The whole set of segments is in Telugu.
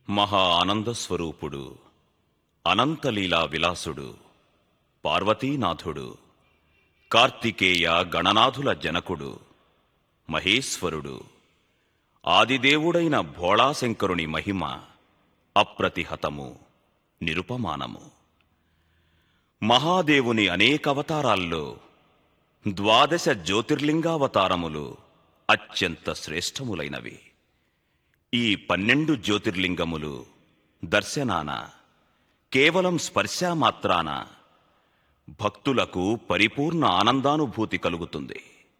మహా ఆనంద స్వరూపుడు అనంతలీలా విలాసుడు పార్వతీనాథుడు కార్తికేయ గణనాథుల జనకుడు మహేశ్వరుడు ఆదిదేవుడైన భోళాశంకరుని మహిమ అప్రతిహతము నిరుపమానము మహాదేవుని అనేక అవతారాల్లో ద్వాదశ జ్యోతిర్లింగావతారములు అత్యంత శ్రేష్టములైనవి ఈ పన్నెండు జ్యోతిర్లింగములు దర్శనాన కేవలం స్పర్శామాత్రాన భక్తులకు పరిపూర్ణ ఆనందానుభూతి కలుగుతుంది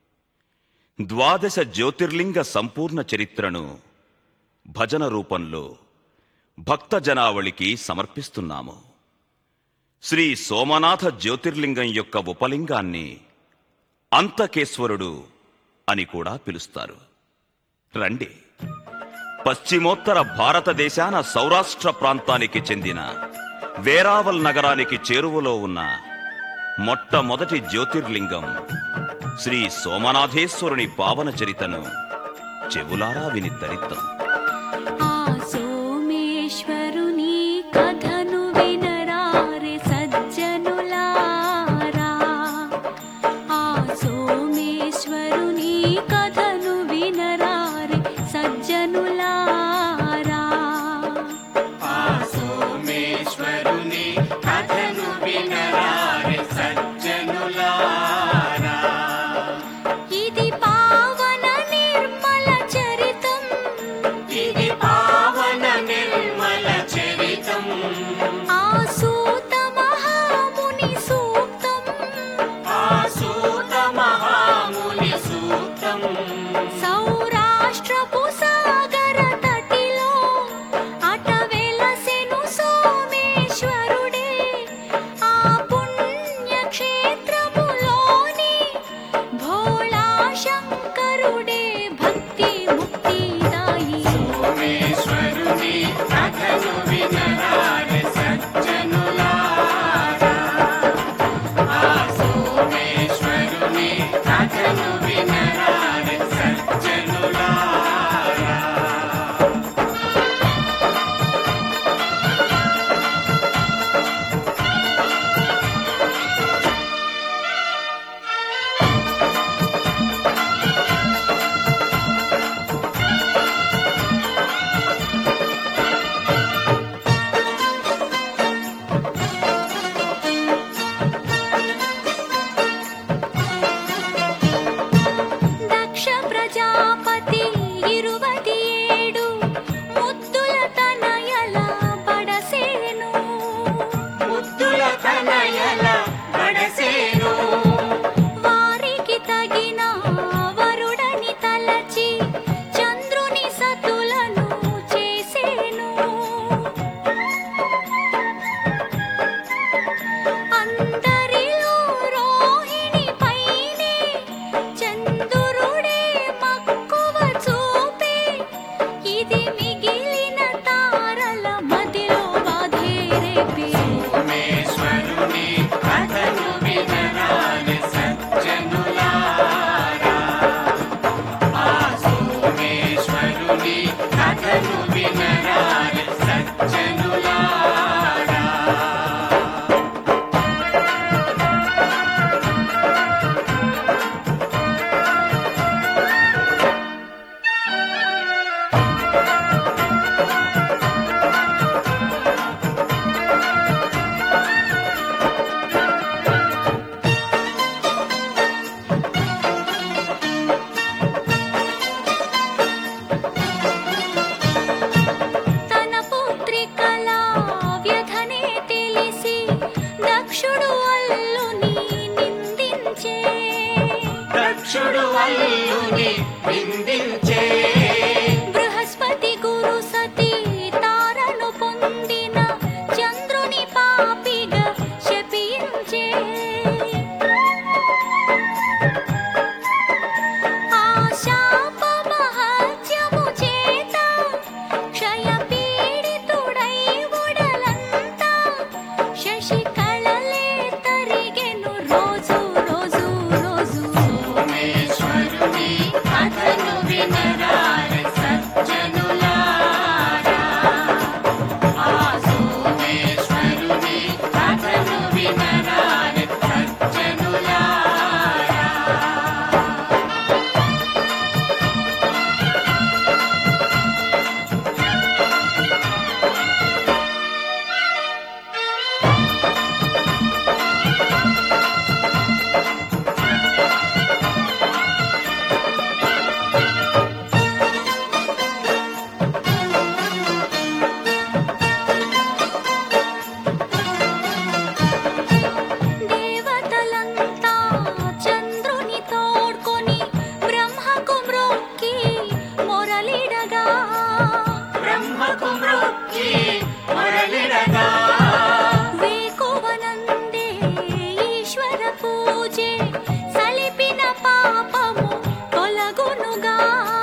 ద్వాదశ జ్యోతిర్లింగ సంపూర్ణ చరిత్రను భజన రూపంలో భక్త జనావళికి సమర్పిస్తున్నాము శ్రీ సోమనాథ జ్యోతిర్లింగం యొక్క ఉపలింగాన్ని అంతకేశ్వరుడు అని కూడా పిలుస్తారు రండి పశ్చిమోత్తర భారతదేశాన సౌరాష్ట్ర ప్రాంతానికి చెందిన వేరావల్ నగరానికి చేరువలో ఉన్న మొట్టమొదటి జ్యోతిర్లింగం శ్రీ సోమనాథేశ్వరుని పావన చరితను చెవులారా విని తరిద్దాం ఆ సోమేశ్వరుని కథను వినరారే సజ్జనులారా ఆ సోమేశ్వరుని కథను వినరారే సజ్జనులారా ఆ సోమేశ్వరుని కథను వినరారే సజ్జనులారా ఇది పావన నిర్మల చరితం ఇది పావన నిర్మల చరితం ఆ సూత మహాముని సూక్తం ఆసూత మహాముని సూక్తం సౌరాష్ట్రపు సాగర తటిలో అట వెలసెను సోమేశ్వరుడే ఆ పుణ్యక్షేత్రములోని భోళా శంకరుడే భక్తి ముక్తిదాయి సోమేశ్వరుని కథను వినరారే సజ్జనులారా ఆ సోమేశ్వరుని కథను వినరారే సజ్జనులారా దక్ష ప్రజాపతి ఇరువది ఏడు ముద్దుల తనయల పడసేను ముద్దుల తనయల పడసేను వారికి తగిన వరుడని తలచి చంద్రుని సతులను చేసేను అందరిలో రోహిణి పైనే చంద్రుడే మక్కువ చూపే ఇది మిగిలిన తారల మదిలో బాధే రేపే సోమేశ్వరుని కథను వినరారే సజ్జనులారా ఆ సోమేశ్వరుని కథను వినరారే సజ్జనులారా తన పుత్రికల వ్యధనే తెలిసి దక్షుడు అల్లుని నిందించే దక్షుడు అల్లుని నిందించే బృహస్పతి గురు సతీ తారను పొందిన చంద్రుని పాపిగా శపించే ఆ శాప మహత్యము చేత క్షయ పీడితుడై ఉడలంతా శశి కళలే తరిగెను రోజు రోజు రోజు సోమేశ్వరుని కథ బ్రహ్మకు మృక్కి మురళిడగా వేకువనందే ఈశ్వర పూజే సలిపిన పాపము తొలగునుగా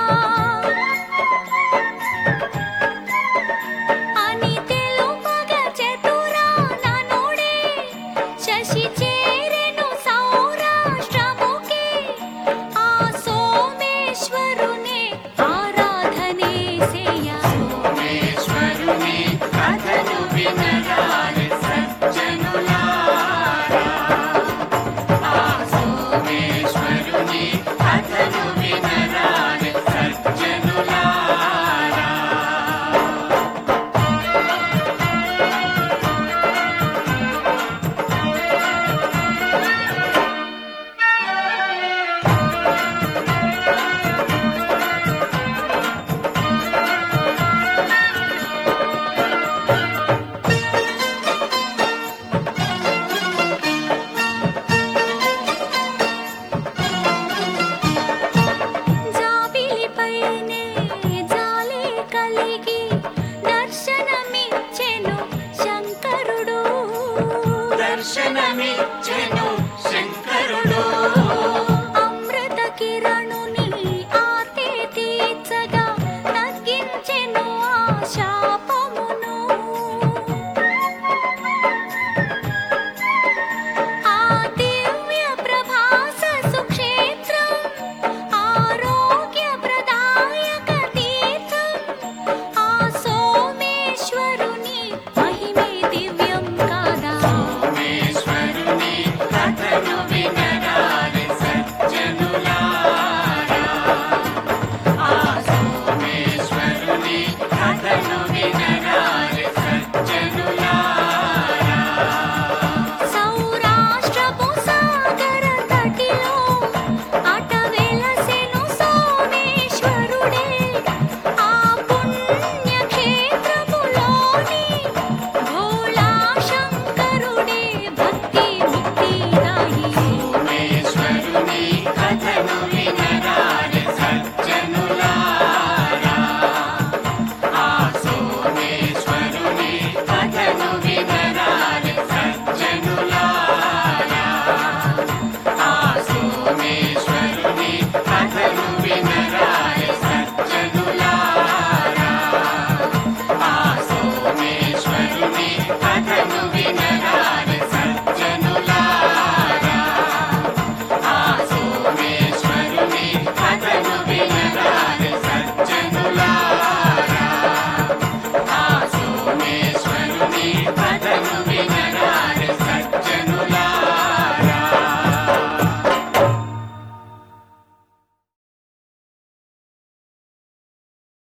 అని తెలుపగ చతురాననుడే శశి చేరెను సౌరాష్ట్రముకే ఆ సోమేశ్వరునే ఆరాధనే సేయ సోమేశ్వరుని కథను వినరాలి సజ్జనులారా ఆ సోమేశ్వరుని కథను వినరాలి సజ్జనులారా జాబిలిపైనే జాలే కలిగి దర్శనమిచ్చెను శంకరుడు దర్శనమిచ్చెను శంకరుడు అమృత కిరణుని ఆర్తే తీర్చగా తగ్గించెను ఆశా